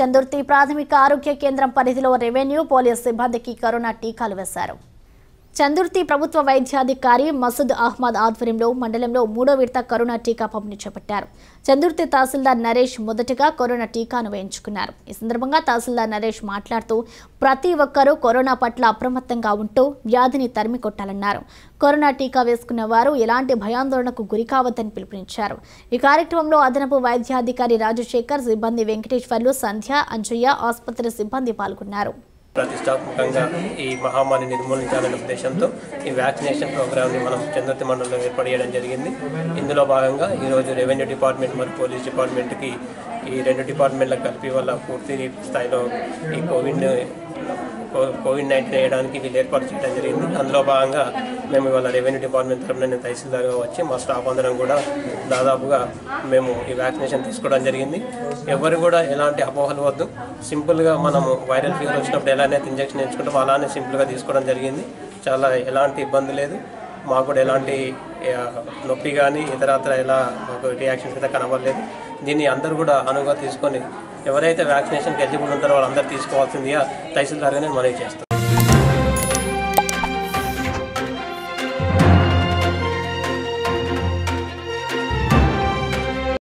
చందుర్తి ప్రాథమిక ఆరోగ్య కేంద్రం పరిధిలో రెవెన్యూ పోలీస్ సిబ్బందికి కరోనా టీకాలు వేశారు చందుర్తి ప్రభుత్వ వైద్యాధికారి మసూద్ అహ్మద్ ఆధ్వర్యంలో మండలంలో మూడో విడత కరోనా టీకా పంపిణీ చేపట్టారు చందుర్తి తహసీల్దార్ నరేష్ మొదటగా కరోనా టీకాను వేయించుకున్నారు ఈ సందర్భంగా తహసీల్దార్ నరేష్ మాట్లాడుతూ ప్రతి ఒక్కరూ కరోనా పట్ల అప్రమత్తంగా ఉంటూ వ్యాధిని తరిమి కొట్టాలన్నారు కరోనా టీకా వేసుకున్న వారు ఎలాంటి భయాందోళనకు గురి కావద్దని పిలుపునిచ్చారు ఈ కార్యక్రమంలో అదనపు వైద్యాధికారి రాజశేఖర్ సిబ్బంది వెంకటేశ్వర్లు సంధ్య అంజయ్య ఆసుపత్రి సిబ్బంది పాల్గొన్నారు ప్రతిష్టాత్మకంగా ఈ మహమ్మారిని నిర్మూలించాలనే ఉద్దేశంతో ఈ వ్యాక్సినేషన్ ప్రోగ్రామ్ని మనం చంద్రతి మండలంలో ఏర్పాటు చేయడం జరిగింది ఇందులో భాగంగా ఈరోజు రెవెన్యూ డిపార్ట్మెంట్ మరియు పోలీస్ డిపార్ట్మెంట్కి ఈ రెండు డిపార్ట్మెంట్లకు కలిపి వల్ల పూర్తి స్థాయిలో ఈ కోవిడ్ కో- కోవిడ్ నైన్టీన్ వేయడానికి వీళ్ళు ఏర్పాటు చేయడం జరిగింది అందులో భాగంగా మేము ఇవాళ రెవెన్యూ డిపార్ట్మెంట్ తరఫున నేను తహసీల్దార్గా వచ్చి మా స్టాఫ్ అందరం కూడా దాదాపుగా మేము ఈ వ్యాక్సినేషన్ తీసుకోవడం జరిగింది ఎవరు కూడా ఎలాంటి అపోహలు వద్దు సింపుల్గా మనము వైరల్ ఫీవర్ వచ్చినప్పుడు ఎలానైతే ఇంజక్షన్ ఎంచుకుంటామో అలానే సింపుల్గా తీసుకోవడం జరిగింది చాలా ఎలాంటి ఇబ్బంది లేదు మాకు కూడా ఎలాంటి ఆ, నొప్పి కానీ ఇతరత్ర ఎలా మాకు రియాక్షన్స్ అయితే కనబడలేదు దీన్ని అందరూ కూడా అనువుగా తీసుకొని ఎవరైతే వ్యాక్సినేషన్కి ఎలిజిబుల్ ఉంటారో వాళ్ళందరూ తీసుకోవాల్సిందిగా తహసీల్దార్గా నేను మనవి చేస్తాను